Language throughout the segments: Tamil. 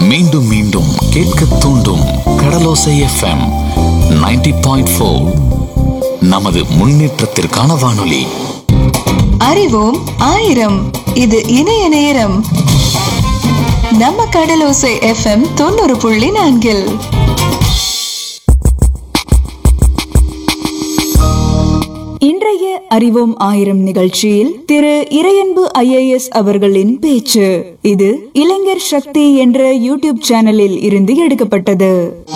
மீண்டும் மீண்டும் கேட்க தூண்டும் கடலோசை எஃப்எம் 90.4 பாயிண்ட் நமது முன்னேற்றத்திற்கான வானொலி அறிவோம் ஆயிரம் இது இணைய நேரம் நம்ம கடலோசை எஃப்எம் தொண்ணூறு புள்ளி நான்கில் இன்றைய அறிவோம் ஆயிரம் நிகழ்ச்சியில் திரு இறையன்பு ஐஏஎஸ் அவர்களின் பேச்சு இது இளைஞர் சக்தி என்ற யூடியூப் சேனலில் இருந்து எடுக்கப்பட்டது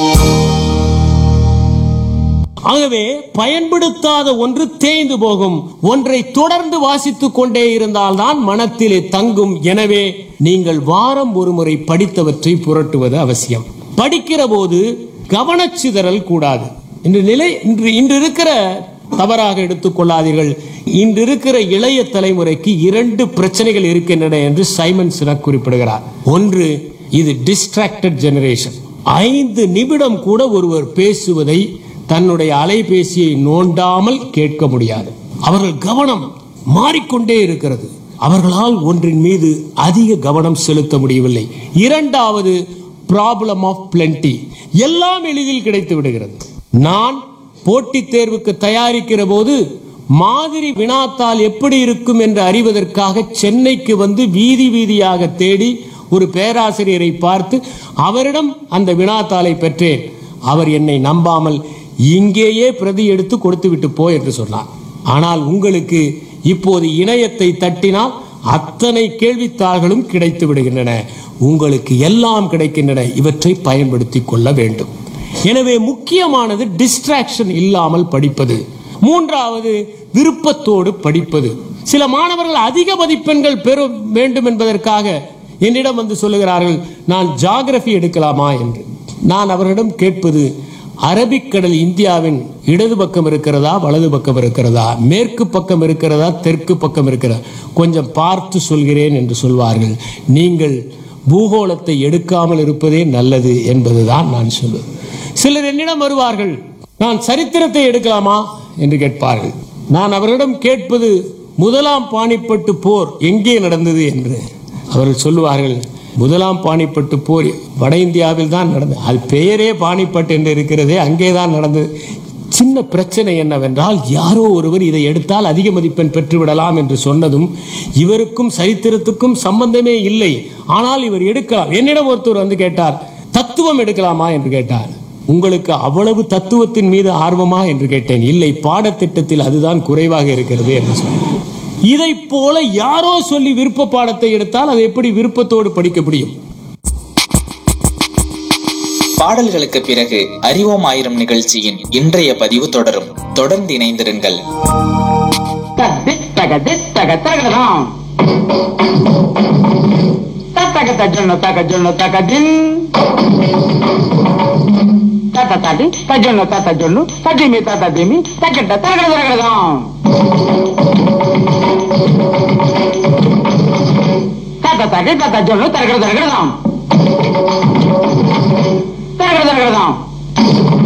ஆகவே பயன்படுத்தாத ஒன்று தேய்ந்து போகும் ஒன்றை தொடர்ந்து வாசித்துக் கொண்டே இருந்தால்தான் மனத்திலே தங்கும் எனவே நீங்கள் வாரம் ஒருமுறை படித்தவற்றை புரட்டுவது அவசியம் படிக்கிற போது கவனச்சிதறல் கூடாது இன்று நிலை இன்று இன்று இருக்கிற தவறாக எடுத்துக்கொள்ளாதீர்கள் இன்று இருக்கிற இளைய தலைமுறைக்கு இரண்டு பிரச்சனைகள் இருக்கின்றன என்று சைமன் சினக் குறிப்பிடுகிறார் ஒன்று இது டிஸ்ட்ராக்டட் ஜெனரேஷன் ஐந்து நிமிடம் கூட ஒருவர் பேசுவதை தன்னுடைய அலைபேசியை நோண்டாமல் கேட்க முடியாது அவர்கள் கவனம் மாறிக்கொண்டே இருக்கிறது அவர்களால் ஒன்றின் மீது அதிக கவனம் செலுத்த முடியவில்லை இரண்டாவது ப்ராப்ளம் ஆஃப் பிளென்டி எல்லாம் எளிதில் கிடைத்து விடுகிறது நான் போட்டித் தேர்வுக்கு தயாரிக்கிற போது மாதிரி வினாத்தால் எப்படி இருக்கும் என்று அறிவதற்காக சென்னைக்கு வந்து வீதி வீதியாக தேடி ஒரு பேராசிரியரை பார்த்து அவரிடம் அந்த வினாத்தாளை பெற்றேன் அவர் என்னை நம்பாமல் இங்கேயே பிரதி எடுத்து கொடுத்து விட்டு போ என்று சொன்னார் ஆனால் உங்களுக்கு இப்போது இணையத்தை தட்டினால் அத்தனை கேள்வித்தாள்களும் கிடைத்து விடுகின்றன உங்களுக்கு எல்லாம் கிடைக்கின்றன இவற்றை பயன்படுத்திக் கொள்ள வேண்டும் எனவே முக்கியமானது டிஸ்ட்ராக்ஷன் இல்லாமல் படிப்பது மூன்றாவது விருப்பத்தோடு படிப்பது சில மாணவர்கள் அதிக மதிப்பெண்கள் பெற வேண்டும் என்பதற்காக என்னிடம் வந்து சொல்லுகிறார்கள் நான் ஜாகிரபி எடுக்கலாமா என்று நான் அவர்களிடம் கேட்பது அரபிக்கடல் இந்தியாவின் இடது பக்கம் இருக்கிறதா வலது பக்கம் இருக்கிறதா மேற்கு பக்கம் இருக்கிறதா தெற்கு பக்கம் இருக்கிறதா கொஞ்சம் பார்த்து சொல்கிறேன் என்று சொல்வார்கள் நீங்கள் பூகோளத்தை எடுக்காமல் இருப்பதே நல்லது என்பதுதான் நான் சொல்லுவேன் சிலர் என்னிடம் வருவார்கள் நான் சரித்திரத்தை எடுக்கலாமா என்று கேட்பார்கள் நான் அவரிடம் கேட்பது முதலாம் பாணிப்பட்டு போர் எங்கே நடந்தது என்று அவர்கள் சொல்லுவார்கள் முதலாம் பாணிப்பட்டு போர் வட இந்தியாவில் தான் நடந்தது அது பெயரே பாணிப்பட்டு என்று இருக்கிறதே அங்கே தான் நடந்தது சின்ன பிரச்சனை என்னவென்றால் யாரோ ஒருவர் இதை எடுத்தால் அதிக மதிப்பெண் பெற்று விடலாம் என்று சொன்னதும் இவருக்கும் சரித்திரத்துக்கும் சம்பந்தமே இல்லை ஆனால் இவர் எடுக்கலாம் என்னிடம் ஒருத்தர் வந்து கேட்டார் தத்துவம் எடுக்கலாமா என்று கேட்டார் உங்களுக்கு அவ்வளவு தத்துவத்தின் மீது ஆர்வமா என்று கேட்டேன் இல்லை பாடத்திட்டத்தில் அதுதான் குறைவாக இருக்கிறது என்று சொன்னார் இதை போல யாரோ சொல்லி விருப்ப பாடத்தை எடுத்தால் அதை எப்படி விருப்பத்தோடு படிக்க முடியும் பாடல்களுக்கு பிறகு அறிவோம் ஆயிரம் நிகழ்ச்சியின் இன்றைய பதிவு தொடரும் தொடர்ந்து இணைந்திருங்கள் தக தக தகதாம் தக தஜொன்ன தக ஜொன்ன தக தின் தத தடி தஜொன்ன தத ஜொன்னு தஜிமி தத திமி தகட்ட தகட தகதாம் தத தடி தத ஜொன்னு தகட தகதாம் தகட தகதாம்